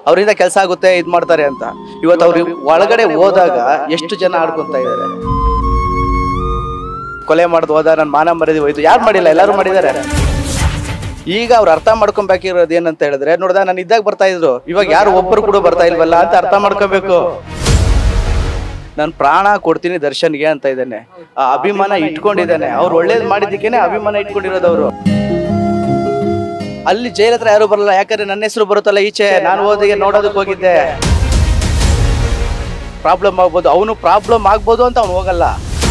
ಅವರಿಂದ ಕೆಲಸ ಆಗುತ್ತೆ ಇದು ಮಾಡ್ತಾರೆ ಅಂತ ಇವತ್ತು ಅವ್ರು ಒಳಗಡೆ ಹೋದಾಗ ಎಷ್ಟು ಜನ ಆಡ್ಕೊಂತ ಇದ್ದಾರೆ ಕೊಲೆ ಮಾಡ್ದು ಹೋದ ನನ್ನ ಮಾನ ಮರ್ಯಾದೆ ಹೋಯ್ತು ಯಾರು ಮಾಡಿಲ್ಲ ಎಲ್ಲರೂ ಮಾಡಿದ್ದಾರೆ ಈಗ ಅವ್ರು ಅರ್ಥ ಮಾಡ್ಕೊಬೇಕಿರೋದು ಏನಂತ ಹೇಳಿದ್ರೆ ನೋಡ್ದ ನಾನು ಇದ್ದಾಗ ಬರ್ತಾ ಇದ್ರು ಇವಾಗ ಯಾರು ಒಬ್ಬರು ಕೂಡ ಬರ್ತಾ ಇಲ್ವಲ್ಲ ಅಂತ ಅರ್ಥ ಮಾಡ್ಕೋಬೇಕು ನಾನು ಪ್ರಾಣ ಕೊಡ್ತೀನಿ ದರ್ಶನ್ಗೆ ಅಂತ ಇದ್ದಾನೆ ಆ ಅಭಿಮಾನ ಇಟ್ಕೊಂಡಿದ್ದಾನೆ ಅವ್ರು ಒಳ್ಳೇದ್ ಮಾಡಿದ್ದಕ್ಕೇನೆ ಅಭಿಮಾನ ಇಟ್ಕೊಂಡಿರೋದು ಅವರು ಅಲ್ಲಿ ಜೈಲ್ ಹತ್ರ ಯಾರು ಬರಲ್ಲ ಯಾಕಂದ್ರೆ ನನ್ನ ಹೆಸರು ಬರುತ್ತಲ್ಲ ಈಚೆ ನಾನು ಓದಿಗೆ ನೋಡೋದಕ್ಕೆ ಹೋಗಿದ್ದೆ ಪ್ರಾಬ್ಲಮ್ ಆಗ್ಬೋದು ಅವನು ಪ್ರಾಬ್ಲಮ್ ಆಗ್ಬೋದು ಅಂತ ಅವ್ನು ಹೋಗಲ್ಲ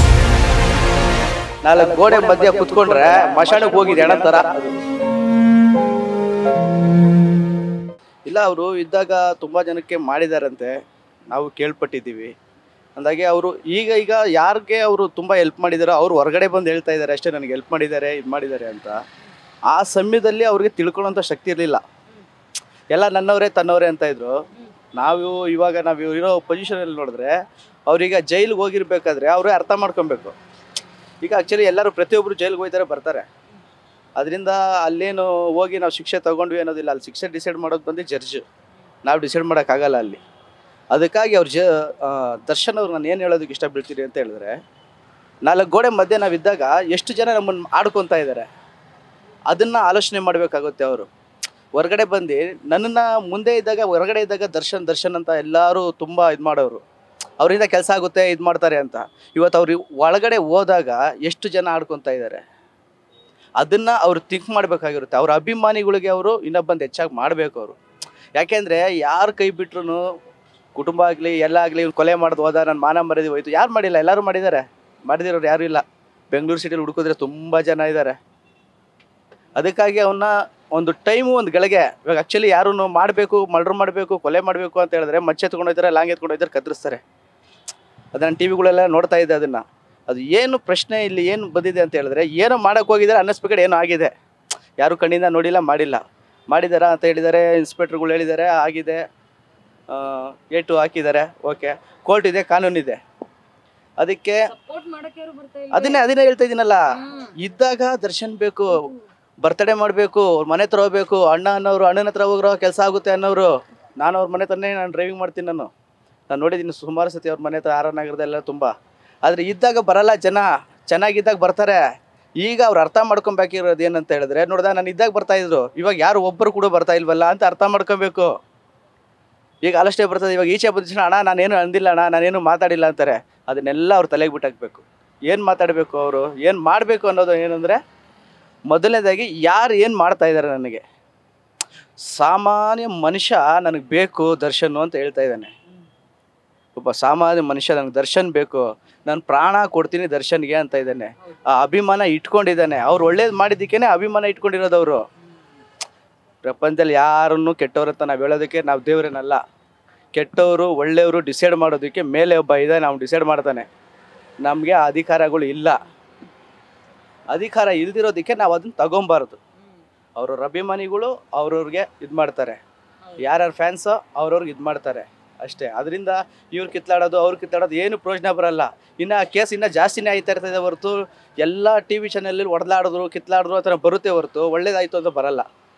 ನಾಲ್ಕು ಗೋಡೆ ಮಧ್ಯೆ ಕುತ್ಕೊಂಡ್ರೆ ಮಶಾಣಕ್ಕೆ ಹೋಗಿದೆ ಹೆಣ ತರ ಇಲ್ಲ ಅವರು ಇದ್ದಾಗ ತುಂಬಾ ಜನಕ್ಕೆ ಮಾಡಿದಾರಂತೆ ನಾವು ಕೇಳ್ಪಟ್ಟಿದ್ದೀವಿ ಅಂದಾಗೆ ಅವರು ಈಗ ಈಗ ಯಾರಿಗೆ ಅವರು ತುಂಬಾ ಹೆಲ್ಪ್ ಮಾಡಿದಾರೋ ಅವ್ರು ಹೊರಗಡೆ ಬಂದು ಹೇಳ್ತಾ ಇದ್ದಾರೆ ಅಷ್ಟೇ ನನಗೆ ಹೆಲ್ಪ್ ಮಾಡಿದ್ದಾರೆ ಇದು ಮಾಡಿದ್ದಾರೆ ಅಂತ ಆ ಸಮಯದಲ್ಲಿ ಅವ್ರಿಗೆ ತಿಳ್ಕೊಳ್ಳೋಂಥ ಶಕ್ತಿ ಇರಲಿಲ್ಲ ಎಲ್ಲ ನನ್ನವರೇ ತನ್ನವರೇ ಅಂತ ಇದ್ರು ನಾವು ಇವಾಗ ನಾವು ಇರೋ ಪೊಸಿಷನಲ್ಲಿ ನೋಡಿದ್ರೆ ಅವ್ರೀಗ ಜೈಲಿಗೆ ಹೋಗಿರ್ಬೇಕಾದ್ರೆ ಅವರೇ ಅರ್ಥ ಮಾಡ್ಕೊಬೇಕು ಈಗ ಆ್ಯಕ್ಚುಲಿ ಎಲ್ಲರೂ ಪ್ರತಿಯೊಬ್ಬರು ಜೈಲಿಗೆ ಹೋಗ್ತಾರೆ ಬರ್ತಾರೆ ಅದರಿಂದ ಅಲ್ಲೇನು ಹೋಗಿ ನಾವು ಶಿಕ್ಷೆ ತಗೊಂಡ್ವಿ ಅನ್ನೋದಿಲ್ಲ ಅಲ್ಲಿ ಶಿಕ್ಷೆ ಡಿಸೈಡ್ ಮಾಡೋದು ಬಂದು ಜಡ್ಜ್ ನಾವು ಡಿಸೈಡ್ ಮಾಡೋಕ್ಕಾಗಲ್ಲ ಅಲ್ಲಿ ಅದಕ್ಕಾಗಿ ಅವ್ರು ಜ ಆ, ದರ್ಶನ್ ಅವ್ರು ನಾನು ಏನು ಹೇಳೋದಕ್ಕೆ ಇಷ್ಟ ಬೀಳ್ತೀನಿ ಅಂತ ಹೇಳಿದ್ರೆ ನಾಲ್ಕು ಗೋಡೆ ಮಧ್ಯೆ ನಾವಿದ್ದಾಗ ಎಷ್ಟು ಜನ ನಮ್ಮನ್ನು ಆಡ್ಕೊತಾ ಇದ್ದಾರೆ ಅದನ್ನು ಆಲೋಚನೆ ಮಾಡಬೇಕಾಗುತ್ತೆ ಅವರು ಹೊರಗಡೆ ಬಂದು ನನ್ನನ್ನು ಮುಂದೆ ಇದ್ದಾಗ ಹೊರಗಡೆ ಇದ್ದಾಗ ದರ್ಶನ್ ದರ್ಶನ್ ಅಂತ ಎಲ್ಲರೂ ತುಂಬ ಇದು ಮಾಡೋರು ಅವರಿಂದ ಕೆಲಸ ಆಗುತ್ತೆ ಇದು ಮಾಡ್ತಾರೆ ಅಂತ ಇವತ್ತು ಅವ್ರು ಒಳಗಡೆ ಹೋದಾಗ ಎಷ್ಟು ಜನ ಆಡ್ಕೊತಾ ಇದ್ದಾರೆ ಅದನ್ನು ಅವ್ರು ಥಿಂಕ್ ಮಾಡಬೇಕಾಗಿರುತ್ತೆ ಅವ್ರ ಅಭಿಮಾನಿಗಳಿಗೆ ಅವರು ಇನ್ನೊಬ್ಬಂದು ಹೆಚ್ಚಾಗಿ ಮಾಡಬೇಕು ಅವರು ಯಾಕೆಂದರೆ ಯಾರು ಕೈ ಬಿಟ್ರು ಕುಟುಂಬ ಆಗಲಿ ಎಲ್ಲ ಆಗಲಿ ಕೊಲೆ ಮಾಡೋದು ಹೋದ ನನ್ನ ಮಾನ ಮರ್ಯಾದೆ ಹೋಯ್ತು ಯಾರು ಮಾಡಿಲ್ಲ ಎಲ್ಲರೂ ಮಾಡಿದ್ದಾರೆ ಮಾಡಿದಿರೋರು ಯಾರೂ ಇಲ್ಲ ಬೆಂಗಳೂರು ಸಿಟಿಲಿ ಹುಡುಕಿದ್ರೆ ತುಂಬ ಜನ ಇದ್ದಾರೆ ಅದಕ್ಕಾಗಿ ಅವನ್ನ ಒಂದು ಟೈಮು ಒಂದು ಗಳಿಗೆ ಇವಾಗ ಆ್ಯಕ್ಚುಲಿ ಯಾರು ಮಾಡಬೇಕು ಮರ್ಡರ್ ಮಾಡಬೇಕು ಕೊಲೆ ಮಾಡಬೇಕು ಅಂತ ಹೇಳಿದ್ರೆ ಮಚ್ಚೆ ಎತ್ಕೊಂಡೋಯ್ತಾರೆ ಲಾಂಗ್ ಎತ್ಕೊಂಡೋಯ್ತಾರೆ ಕತ್ತರಿಸ್ತಾರೆ ಅದನ್ನು ಟಿ ವಿಗಳೆಲ್ಲ ನೋಡ್ತಾ ಇದ್ದೆ ಅದನ್ನು ಅದು ಏನು ಪ್ರಶ್ನೆ ಇಲ್ಲಿ ಏನು ಬಂದಿದೆ ಅಂತ ಹೇಳಿದ್ರೆ ಏನೋ ಮಾಡೋಕೆ ಹೋಗಿದ್ದಾರೆ ಅನ್ನಿಸ್ಬೇಕಾದ್ರೆ ಏನೋ ಆಗಿದೆ ಯಾರು ಕಣ್ಣಿಂದ ನೋಡಿಲ್ಲ ಮಾಡಿಲ್ಲ ಮಾಡಿದಾರಾ ಅಂತ ಹೇಳಿದ್ದಾರೆ ಇನ್ಸ್ಪೆಕ್ಟರ್ಗಳು ಹೇಳಿದ್ದಾರೆ ಆಗಿದೆ ಏಟು ಹಾಕಿದ್ದಾರೆ ಓಕೆ ಕೋರ್ಟ್ ಇದೆ ಕಾನೂನಿದೆ ಅದಕ್ಕೆ ಸಪೋರ್ಟ್ ಮಾಡಕ್ಕೆ ಯಾರು ಬರ್ತಾ ಇಲ್ಲ ಅದನ್ನೇ ಅದನ್ನೇ ಹೇಳ್ತಾ ಇದ್ದೀನಲ್ಲ ಇದ್ದಾಗ ದರ್ಶನ್ ಬೇಕು ಬರ್ತಡೇ ಮಾಡಬೇಕು ಅವ್ರ ಮನೆ ಹತ್ರ ಹೋಗ್ಬೇಕು ಅಣ್ಣ ಅನ್ನೋರು ಅಣ್ಣನ ಹತ್ರ ಹೋಗ್ರೋ ಕೆಲಸ ಆಗುತ್ತೆ ಅನ್ನೋರು ನಾನು ಅವ್ರ ಮನೆ ಹತ್ರನೇ ನಾನು ಡ್ರೈವಿಂಗ್ ಮಾಡ್ತೀನಿ ನಾನು ನಾನು ನೋಡಿದ್ದೀನಿ ಸುಮಾರು ಸತಿ ಅವ್ರ ಮನೆ ಹತ್ರ ಆರ್ ಆರ್ ನಗರದೆಲ್ಲ ತುಂಬ ಆದರೆ ಇದ್ದಾಗ ಬರಲ್ಲ ಜನ ಚೆನ್ನಾಗಿದ್ದಾಗ ಬರ್ತಾರೆ ಈಗ ಅವ್ರು ಅರ್ಥ ಮಾಡ್ಕೊಬೇಕಿರೋದು ಏನಂತ ಹೇಳಿದ್ರೆ ನೋಡ್ದ ನಾನು ಇದ್ದಾಗ ಬರ್ತಾ ಇದ್ರು ಇವಾಗ ಯಾರು ಒಬ್ಬರು ಕೂಡ ಬರ್ತಾ ಇಲ್ವಲ್ಲ ಅಂತ ಅರ್ಥ ಮಾಡ್ಕೊಬೇಕು ಈಗ ಅಲ್ಲಷ್ಟೇ ಬರ್ತದೆ ಇವಾಗ ಈಚೆ ಬಂದ ತಕ್ಷಣ ಅಣ್ಣ ನಾನೇನು ಅಂದಿಲ್ಲ ಅಣ್ಣ ನಾನೇನು ಮಾತಾಡಿಲ್ಲ ಅಂತಾರೆ ಅದನ್ನೆಲ್ಲ ಅವ್ರು ತಲೆಗೆ ಬಿಟ್ಟಾಕ್ಬೇಕು ಏನು ಮಾತಾಡಬೇಕು ಅವರು ಏನು ಮಾಡಬೇಕು ಅನ್ನೋದು ಏನಂದರೆ ಮೊದಲನೇದಾಗಿ ಯಾರು ಏನು ಮಾಡ್ತಾ ಇದ್ದಾರೆ ನನಗೆ ಸಾಮಾನ್ಯ ಮನುಷ್ಯ ನನಗೆ ಬೇಕು ದರ್ಶನ್ ಅಂತ ಹೇಳ್ತಾ ಇದ್ದಾನೆ ಒಬ್ಬ ಸಾಮಾನ್ಯ ಮನುಷ್ಯ ನನಗೆ ದರ್ಶನ್ ಬೇಕು ನಾನು ಪ್ರಾಣ ಕೊಡ್ತೀನಿ ದರ್ಶನ್ಗೆ ಅಂತ ಇದ್ದಾನೆ ಆ ಅಭಿಮಾನ ಇಟ್ಕೊಂಡಿದ್ದಾನೆ ಅವ್ರು ಒಳ್ಳೇದು ಮಾಡಿದ್ದಕ್ಕೇನೆ ಅಭಿಮಾನ ಇಟ್ಕೊಂಡಿರೋದು ಅವರು ಪ್ರಪಂಚದಲ್ಲಿ ಯಾರನ್ನು ಕೆಟ್ಟವ್ರು ಅಂತ ನಾವು ಹೇಳೋದಕ್ಕೆ ನಾವು ದೇವ್ರೇನಲ್ಲ ಕೆಟ್ಟವರು ಒಳ್ಳೆಯವರು ಡಿಸೈಡ್ ಮಾಡೋದಕ್ಕೆ ಮೇಲೆ ಒಬ್ಬ ಇದೆ ನಾವು ಡಿಸೈಡ್ ಮಾಡ್ತಾನೆ ನಮಗೆ ಆ ಅಧಿಕಾರಗಳು ಇಲ್ಲ ಅಧಿಕಾರ ಇಲ್ದಿರೋದಕ್ಕೆ ನಾವು ಅದನ್ನ ತಗೊಬಾರ್ದು ಅವ್ರವ್ರ ಅಭಿಮಾನಿಗಳು ಅವ್ರವ್ರಿಗೆ ಇದು ಮಾಡ್ತಾರೆ ಯಾರ್ಯಾರು ಫ್ಯಾನ್ಸೋ ಅವ್ರವ್ರಿಗೆ ಇದು ಮಾಡ್ತಾರೆ ಅಷ್ಟೇ ಅದರಿಂದ ಇವ್ರು ಕಿತ್ಲಾಡೋದು ಅವ್ರು ಕಿತ್ಲಾಡೋದು ಏನು ಪ್ರಯೋಜನ ಬರಲ್ಲ ಇನ್ನು ಕೇಸ್ ಇನ್ನೂ ಜಾಸ್ತಿನೇ ಆಯ್ತಾ ಇರ್ತದೆ ಹೊರತು ಎಲ್ಲ ಟಿ ವಿ ಚಾನಲಲ್ಲಿ ಹೊಡೆದಾಡಿದ್ರು ಕಿತ್ಲಾಡಿದ್ರು ಆ ಥರ ಬರುತ್ತೆ ಹೊರತು ಒಳ್ಳೇದಾಯ್ತು ಅಂತ ಬರಲ್ಲ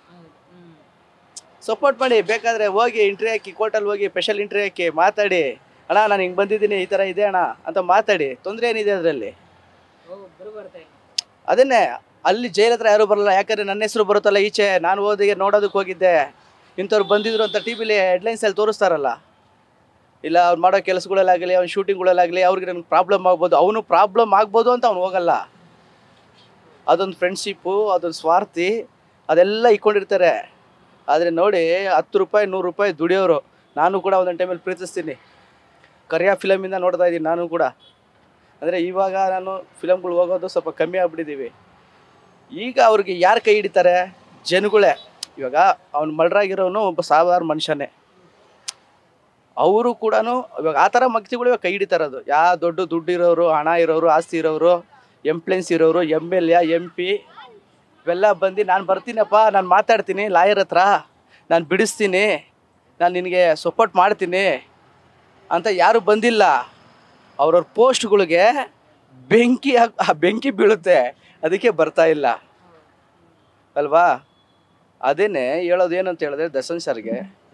ಸಪೋರ್ಟ್ ಮಾಡಿ ಬೇಕಾದರೆ ಹೋಗಿ ಇಂಟ್ರಿ ಹಾಕಿ ಕೋರ್ಟಲ್ಲಿ ಹೋಗಿ ಸ್ಪೆಷಲ್ ಇಂಟ್ರಿ ಹಾಕಿ ಮಾತಾಡಿ ಅಣ್ಣ ನಾನು ಹಿಂಗೆ ಬಂದಿದ್ದೀನಿ ಈ ಥರ ಇದೆ ಅಣ್ಣ ಅಂತ ಮಾತಾಡಿ ತೊಂದರೆ ಏನಿದೆ ಅದರಲ್ಲಿ ಒಬ್ರು ಬರ್ತಾ ಇಲ್ಲ ಅದನ್ನೇ ಅಲ್ಲಿ ಜೈಲ್ ಹತ್ರ ಯಾರು ಬರಲ್ಲ ಯಾಕಂದ್ರೆ ನನ್ನ ಹೆಸರು ಬರುತ್ತಲ್ಲ ಈಚೆ ನಾನು ಓದಿಗೆ ನೋಡೋದಕ್ಕೆ ಹೋಗಿದ್ದೆ ಇಂಥವ್ರು ಬಂದಿದ್ರು ಅಂತ ಟಿ ವಿಲಿ ಹೆಡ್ಲೈನ್ಸಲ್ಲಿ ತೋರಿಸ್ತಾರಲ್ಲ ಇಲ್ಲ ಅವ್ರು ಮಾಡೋ ಕೆಲಸಗಳಲ್ಲಾಗಲಿ ಅವ್ನ ಶೂಟಿಂಗ್ಗಳಲ್ಲಾಗಲಿ ಅವ್ರಿಗೆ ನನಗೆ ಪ್ರಾಬ್ಲಮ್ ಆಗ್ಬೋದು ಅವನು ಪ್ರಾಬ್ಲಮ್ ಆಗ್ಬೋದು ಅಂತ ಅವ್ನು ಹೋಗಲ್ಲ ಅದೊಂದು ಫ್ರೆಂಡ್ಶಿಪ್ಪು ಅದೊಂದು ಸ್ವಾರ್ಥಿ ಅದೆಲ್ಲ ಇಟ್ಕೊಂಡಿರ್ತಾರೆ ಆದರೆ ನೋಡಿ ಹತ್ತು ರೂಪಾಯಿ ನೂರು ರೂಪಾಯಿ ದುಡಿಯೋರು ನಾನು ಕೂಡ ಒಂದೊಂದು ಟೈಮಲ್ಲಿ ಪ್ರೀತಿಸ್ತೀನಿ ಕರಿಯ ಫಿಲಮಿಂದ ನೋಡ್ತಾ ಇದ್ದೀನಿ ನಾನು ಕೂಡ ಅಂದರೆ ಇವಾಗ ನಾನು ಫಿಲಮ್ಗಳು ಹೋಗೋದು ಸ್ವಲ್ಪ ಕಮ್ಮಿ ಆಗ್ಬಿಟ್ಟಿದ್ದೀವಿ ಈಗ ಅವ್ರಿಗೆ ಯಾರು ಕೈ ಹಿಡಿತಾರೆ ಜನಗಳೇ ಇವಾಗ ಅವ್ನು ಮಲ್ಡ್ರಾಗಿರೋನು ಒಬ್ಬ ಸಾಧಾರಣ ಮನುಷ್ಯನೇ ಅವರು ಕೂಡ ಇವಾಗ ಆ ಥರ ಮಕ್ತಿಗಳು ಇವಾಗ ಕೈ ಹಿಡಿತಾರದು ಯಾ ದೊಡ್ಡ ದುಡ್ಡು ಇರೋರು ಹಣ ಇರೋರು ಆಸ್ತಿ ಇರೋರು ಎಂಪ್ಲೆನ್ಸ್ ಇರೋರು M L A M P ಇವೆಲ್ಲ ಬಂದು ನಾನು ಬರ್ತೀನಪ್ಪ ನಾನು ಮಾತಾಡ್ತೀನಿ ಲಾಯರ್ ಹತ್ರ ನಾನು ಬಿಡಿಸ್ತೀನಿ ನಾನು ನಿನಗೆ ಸಪೋರ್ಟ್ ಮಾಡ್ತೀನಿ ಅಂತ ಯಾರು ಬಂದಿಲ್ಲ ಅವ್ರವ್ರ ಪೋಸ್ಟ್ಗಳಿಗೆ ಬೆಂಕಿ ಹಾಕ್- ಆ ಬೆಂಕಿ ಬೀಳುತ್ತೆ ಅದಕ್ಕೆ ಬರ್ತಾ ಇಲ್ಲ ಅಲ್ವಾ ಅದೇನೆ ಹೇಳೋದು ಏನು ಅಂತ ಹೇಳಿದ್ರೆ ದರ್ಶನ್ ಸರ್ಗೆ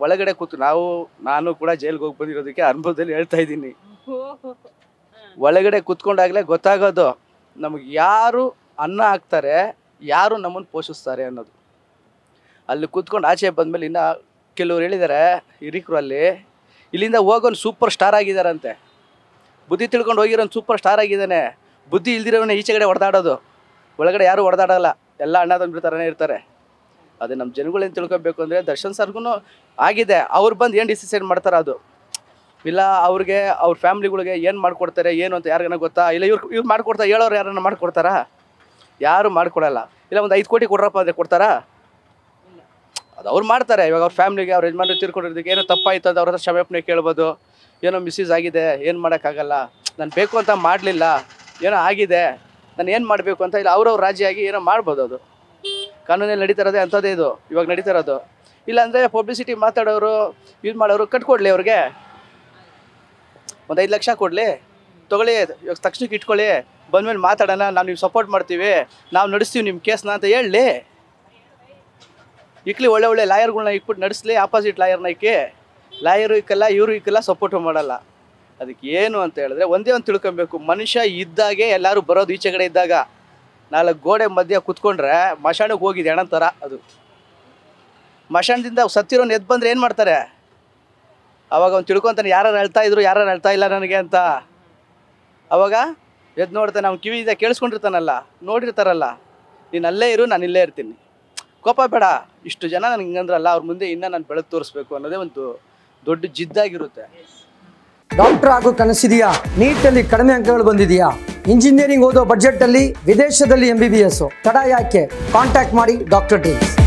ಒಳಗಡೆ ಕೂತು ನಾವು ನಾನು ಕೂಡ ಜೈಲ್ಗೆ ಹೋಗಿ ಬಂದಿರೋದಕ್ಕೆ ಅನುಭವದಲ್ಲಿ ಹೇಳ್ತಾ ಇದ್ದೀನಿ ಒಳಗಡೆ ಕೂತ್ಕೊಂಡಾಗಲೇ ಗೊತ್ತಾಗೋದು ನಮಗೆ ಯಾರು ಅನ್ನ ಹಾಕ್ತಾರೆ ಯಾರು ನಮ್ಮನ್ನು ಪೋಷಿಸ್ತಾರೆ ಅನ್ನೋದು ಅಲ್ಲಿ ಕೂತ್ಕೊಂಡು ಆಚೆ ಬಂದಮೇಲೆ ಇನ್ನು ಕೆಲವ್ರು ಹೇಳಿದ್ದಾರೆ ಹಿರಿಕರು ಅಲ್ಲಿ ಇಲ್ಲಿಂದ ಹೋಗೋನು ಸೂಪರ್ ಸ್ಟಾರ್ ಆಗಿದ್ದಾರಂತೆ ಬುದ್ಧಿ ತಿಳ್ಕೊಂಡು ಹೋಗಿರೋನು ಸೂಪರ್ ಸ್ಟಾರ್ ಆಗಿದ್ದಾನೆ ಬುದ್ಧಿ ಇಲ್ದಿರೋನೇ ಈಚೆ ಕಡೆ ಹೊಡೆದಾಡೋದು ಒಳಗಡೆ ಯಾರು ಹೊಡೆದಾಡಲ್ಲ ಎಲ್ಲ ಅಣ್ಣ ತಂದು ಥರನೇ ಇರ್ತಾರೆ ಅದೇ ನಮ್ಮ ಜನಗಳೇನು ತಿಳ್ಕೊಬೇಕು ಅಂದರೆ ದರ್ಶನ್ ಸರ್ಗೂ ಆಗಿದೆ ಅವ್ರು ಬಂದು ಏನು ಡಿಸಿಷನ್ ಮಾಡ್ತಾರೆ ಅದು ಇಲ್ಲ ಅವ್ರಿಗೆ ಅವ್ರ ಫ್ಯಾಮ್ಲಿಗಳಿಗೆ ಏನು ಮಾಡ್ಕೊಡ್ತಾರೆ ಏನು ಅಂತ ಯಾರಿಗಾನ ಗೊತ್ತಾ ಇಲ್ಲ ಇವ್ರು ಇವ್ರು ಮಾಡ್ಕೊಡ್ತಾರೆ ಹೇಳೋರು ಯಾರನ್ನ ಮಾಡ್ಕೊಡ್ತಾರಾ ಯಾರು ಮಾಡ್ಕೊಡಲ್ಲ ಇಲ್ಲ ಒಂದು ಐದು ಕೋಟಿ ಕೊಡ್ರಪ್ಪ ಅಂದರೆ ಕೊಡ್ತಾರಾ ಅದು ಅವ್ರು ಮಾಡ್ತಾರೆ ಇವಾಗ ಅವ್ರ ಫ್ಯಾಮ್ಲಿಗೆ ಅವ್ರ ಯಜಮಾನ್ರು ತಿರ್ಕೊಂಡಿರೋದಕ್ಕೆ ಏನೋ ತಪ್ಪಾಯ್ತು ಅಂತ ಅವ್ರ ಹತ್ರ ಕ್ಷಮಾಪಣೆ ಕೇಳ್ಬೋದು ಏನೋ ಮಿಸ್ಯೂಸ್ ಆಗಿದೆ ಏನು ಮಾಡೋಕ್ಕಾಗಲ್ಲ ನಾನು ಬೇಕು ಅಂತ ಮಾಡಲಿಲ್ಲ ಏನೋ ಆಗಿದೆ ನಾನು ಏನು ಮಾಡಬೇಕು ಅಂತ ಇಲ್ಲ ಅವ್ರವ್ರ ರಾಜ್ಯ ಆಗಿ ಏನೋ ಮಾಡ್ಬೋದು ಅದು ಕಾನೂನಲ್ಲಿ ನಡೀತಾ ಇರೋದೇ ಅಂಥದ್ದೇ ಇದು ಇವಾಗ ನಡೀತಾ ಇರೋದು ಇಲ್ಲಾಂದರೆ ಪಬ್ಲಿಸಿಟಿ ಮಾತಾಡೋರು ಇದು ಮಾಡೋರು ಕಟ್ಕೊಡ್ಲಿ ಅವ್ರಿಗೆ ಒಂದು ಐದು ಲಕ್ಷ ಕೊಡಲಿ ತೊಗೊಳ್ಳಿ ಇವಾಗ ತಕ್ಷಣಕ್ಕೆ ಇಟ್ಕೊಳ್ಳಿ ಬಂದ್ಮೇಲೆ ಮಾತಾಡೋಣ ನಾವು ನೀವು ಸಪೋರ್ಟ್ ಮಾಡ್ತೀವಿ ನಾವು ನಡೆಸ್ತೀವಿ ನಿಮ್ಮ ಕೇಸ್ನ ಅಂತ ಹೇಳಲಿ ಇಕ್ಲಿ ಒಳ್ಳೆ ಒಳ್ಳೆ ಲಾಯರ್ಗಳನ್ನ ಇಕ್ಬಿಟ್ಟು ನಡೆಸ್ಲಿ ಆಪೋಸಿಟ್ ಲಾಯರ್ನ ಇಕ್ಕಿ ಲಾಯರು ಇಕ್ಕಲ್ಲ ಇವರು ಇಕ್ಕಲ್ಲ ಸಪೋರ್ಟು ಮಾಡಲ್ಲ ಅದಕ್ಕೆ ಏನು ಅಂತ ಹೇಳಿದ್ರೆ ಒಂದೇ ಒಂದು ತಿಳ್ಕೊಬೇಕು ಮನುಷ್ಯ ಇದ್ದಾಗೆ ಎಲ್ಲರೂ ಬರೋದು ಈಚೆ ಕಡೆ ಇದ್ದಾಗ ನಾಲ್ಕು ಗೋಡೆ ಮಧ್ಯೆ ಕುತ್ಕೊಂಡ್ರೆ ಮಶಾಣಕ್ಕೆ ಹೋಗಿದೆ ಹೆಣ ಥರ ಅದು ಮಶಾಣದಿಂದ ಸತ್ತಿರೋನು ಎದ್ದು ಬಂದ್ರೆ ಏನು ಮಾಡ್ತಾರೆ ಅವಾಗ ಅವ್ನು ತಿಳ್ಕೊತಾನೆ ಯಾರು ಹೇಳ್ತಾ ಇದ್ರು ಯಾರು ಹೇಳ್ತಾ ಇಲ್ಲ ನನಗೆ ಅಂತ ಅವಾಗ ಎದ್ದು ನೋಡ್ತಾನೆ ಅವ್ನು ಕಿವಿಯಿಂದ ಕೇಳಿಸ್ಕೊಂಡಿರ್ತಾನಲ್ಲ ನೋಡಿರ್ತಾರಲ್ಲ ನೀನು ಅಲ್ಲೇ ಇರು ನಾನು ಇಲ್ಲೇ ಇರ್ತೀನಿ ಕೋಪ ಬೇಡ ಇಷ್ಟು ಜನ ನನಗೆ ಹಿಂಗಂದ್ರಲ್ಲ ಅವ್ರ ಮುಂದೆ ಇನ್ನೂ ನಾನು ಬೆಳಕು ತೋರಿಸ್ಬೇಕು ಅನ್ನೋದೇ ಒಂದು ದೊಡ್ಡ ಜಿದ್ದಾಗಿರುತ್ತೆ ಡಾಕ್ಟರ್ ಆಗೋ ಕನಸಿದೆಯಾ ನೀಟಲ್ಲಿ ಕಡಿಮೆ ಅಂಕಗಳು ಬಂದಿದೆಯಾ ಇಂಜಿನಿಯರಿಂಗ್ ಓದೋ ಬಜೆಟ್ ಅಲ್ಲಿ ವಿದೇಶದಲ್ಲಿ ಎಂ ಬಿ ಬಿ ಎಸ್ ತಡ ಯಾಕೆ ಕಾಂಟ್ಯಾಕ್ಟ್ ಮಾಡಿ ಡಾಕ್ಟರ್ ಡ್ರೀಮ್ಸ್